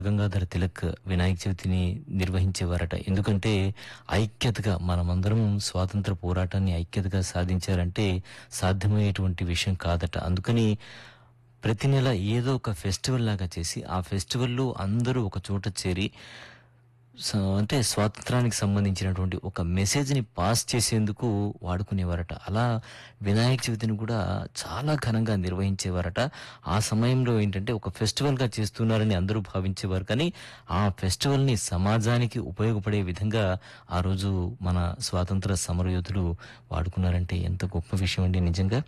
గంగాధర తిలక్ వినాయక చవితిని నిర్వహించేవారట ఎందుకంటే ఐక్యతగా మనమందరం స్వాతంత్ర పోరాటాన్ని ఐక్యతగా సాధించారంటే సాధ్యమయ్యేటువంటి విషయం కాదట అందుకని ప్రతి నెల ఏదో ఒక ఫెస్టివల్ లాగా చేసి ఆ ఫెస్టివల్లో అందరూ ఒక చోట చేరి స- అంటే స్వాతంత్రానికి సంబంధించినటువంటి ఒక మెసేజ్ని పాస్ చేసేందుకు వాడుకునేవారట అలా వినాయక చవితిని కూడా చాలా ఘనంగా నిర్వహించేవారట ఆ సమయంలో ఏంటంటే ఒక ఫెస్టివల్గా చేస్తున్నారని అందరూ భావించేవారు కానీ ఆ ఫెస్టివల్ని సమాజానికి ఉపయోగపడే విధంగా ఆ రోజు మన స్వాతంత్ర సమరయోధులు వాడుకున్నారంటే ఎంత గొప్ప విషయం అండి నిజంగా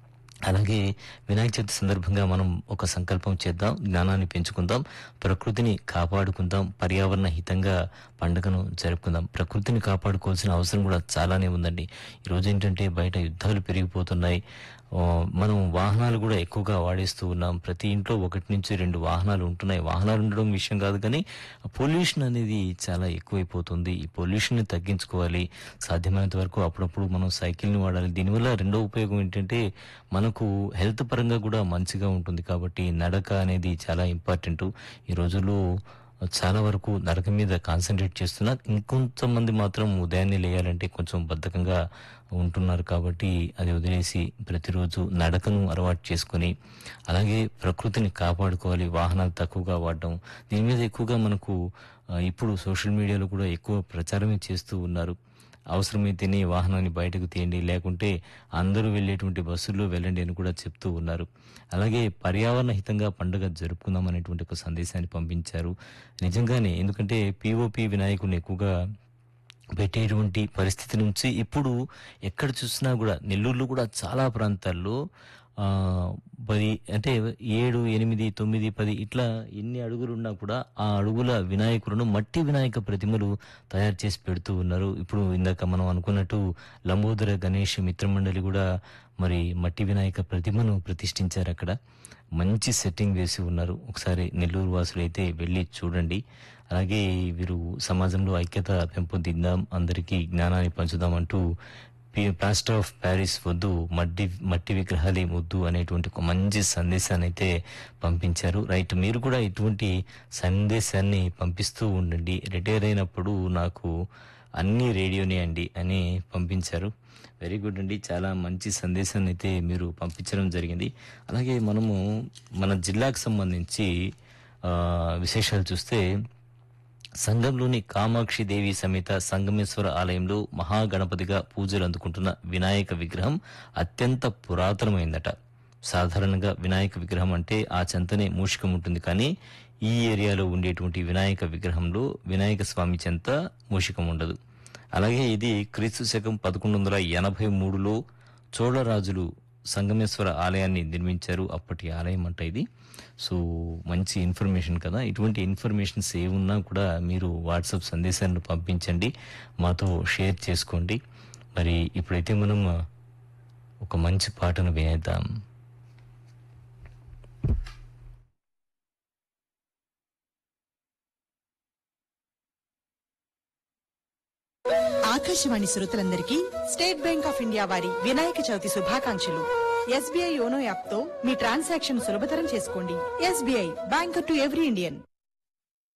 అలాగే వినాయక చవితి సందర్భంగా మనం ఒక సంకల్పం చేద్దాం జ్ఞానాన్ని పెంచుకుందాం ప్రకృతిని కాపాడుకుందాం పర్యావరణ హితంగా పండుగను జరుపుకుందాం ప్రకృతిని కాపాడుకోవాల్సిన అవసరం కూడా చాలానే ఉందండి ఈరోజు ఏంటంటే బయట యుద్ధాలు పెరిగిపోతున్నాయి ఆ, మనం వాహనాలు కూడా ఎక్కువగా వాడేస్తూ ఉన్నాం ప్రతి ఇంట్లో ఒకటి నుంచి రెండు వాహనాలు ఉంటున్నాయి వాహనాలు ఉండడం విషయం కాదు కానీ పొల్యూషన్ అనేది చాలా ఎక్కువైపోతుంది ఈ పొల్యూషన్ ని తగ్గించుకోవాలి సాధ్యమైనంత వరకు అప్పుడప్పుడు మనం సైకిల్ ని వాడాలి దీనివల్ల రెండో ఉపయోగం ఏంటంటే మనకు హెల్త్ పరంగా కూడా మంచిగా ఉంటుంది కాబట్టి నడక అనేది చాలా ఇంపార్టెంట్ ఈ రోజుల్లో చాలా వరకు నడక మీద కాన్సన్ట్రేట్ చేస్తున్నారు ఇంకొంతమంది మాత్రం ఉదయాన్నే లేయాలంటే కొంచెం బద్ధకంగా ఉంటున్నారు కాబట్టి అది వదిలేసి ప్రతిరోజు నడకను అలవాటు చేసుకొని అలాగే ప్రకృతిని కాపాడుకోవాలి వాహనాలు తక్కువగా వాడడం దీని మీద ఎక్కువగా మనకు ఆ, ఇప్పుడు సోషల్ మీడియాలో కూడా ఎక్కువ ప్రచారమే చేస్తూ ఉన్నారు అవసరమైతేనే వాహనాన్ని బయటకు తీయండి లేకుంటే అందరూ వెళ్ళేటువంటి బస్సుల్లో వెళ్ళండి అని కూడా చెప్తూ ఉన్నారు అలాగే పర్యావరణ హితంగా పండుగ జరుపుకుందాం అనేటువంటి ఒక సందేశాన్ని పంపించారు నిజంగానే ఎందుకంటే పిఓపి వినాయకుడిని ఎక్కువగా పెట్టేటువంటి పరిస్థితి నుంచి ఇప్పుడు ఎక్కడ చూసినా కూడా నెల్లూరులో కూడా చాలా ప్రాంతాల్లో ఆ పది అంటే ఏడు ఎనిమిది తొమ్మిది పది ఇట్లా ఎన్ని అడుగులు ఉన్నా కూడా ఆ అడుగుల వినాయకులను మట్టి వినాయక ప్రతిమలు తయారు చేసి పెడుతూ ఉన్నారు ఇప్పుడు ఇందాక మనం అనుకున్నట్టు లంబోదర గణేష్ మిత్రమండలి కూడా మరి మట్టి వినాయక ప్రతిమను ప్రతిష్ఠించారు అక్కడ మంచి సెట్టింగ్ వేసి ఉన్నారు ఒకసారి నెల్లూరు వాసులు అయితే వెళ్ళి చూడండి అలాగే వీరు సమాజంలో ఐక్యత పెంపొందిద్దాం అందరికీ జ్ఞానాన్ని పంచుదాం అంటూ పి- ప్లాస్టర్ ఆఫ్ ప్యారిస్ వద్దు మట్టి మట్టి విగ్రహాలే ముద్దు అనేటువంటి ఒక మంచి సందేశాన్ని అయితే పంపించారు రైట్ మీరు కూడా ఇటువంటి సందేశాన్ని పంపిస్తూ ఉండండి రిటైర్ అయినప్పుడు నాకు అన్ని రేడియోనే అండి అని పంపించారు వెరీ గుడ్ అండి చాలా మంచి సందేశాన్ని అయితే మీరు పంపించడం జరిగింది అలాగే మనము మన జిల్లాకు సంబంధించి ఆ, విశేషాలు చూస్తే సంఘంలోని కామాక్షి దేవి సమేత సంగమేశ్వర ఆలయంలో మహాగణపతిగా పూజలు అందుకుంటున్న వినాయక విగ్రహం అత్యంత పురాతనమైందట సాధారణంగా వినాయక విగ్రహం అంటే ఆ చెంతనే మూషికం ఉంటుంది కానీ ఈ ఏరియాలో ఉండేటువంటి వినాయక విగ్రహంలో వినాయక స్వామి చెంత మూషికం ఉండదు అలాగే ఇది క్రీస్తు శకం పదకొండు వందల ఎనభై మూడులో చోళరాజులు సంగమేశ్వర ఆలయాన్ని నిర్మించారు అప్పటి ఆలయం అంట ఇది సో మంచి ఇన్ఫర్మేషన్ కదా ఇటువంటి ఇన్ఫర్మేషన్స్ ఏ ఉన్నా కూడా మీరు వాట్సాప్ సందేశాన్ని పంపించండి మాతో షేర్ చేసుకోండి మరి ఇప్పుడైతే మనం ఒక మంచి పాటను వినేద్దాం ఆకాశవాణి శ్రోతలందరికీ స్టేట్ బ్యాంక్ ఆఫ్ ఇండియా వారి వినాయక చవితి శుభాకాంక్షలు ఎస్బీఐ యోనో యాప్ తో మీ ట్రాన్సాక్షన్ సులభతరం చేసుకోండి SBI bank to every Indian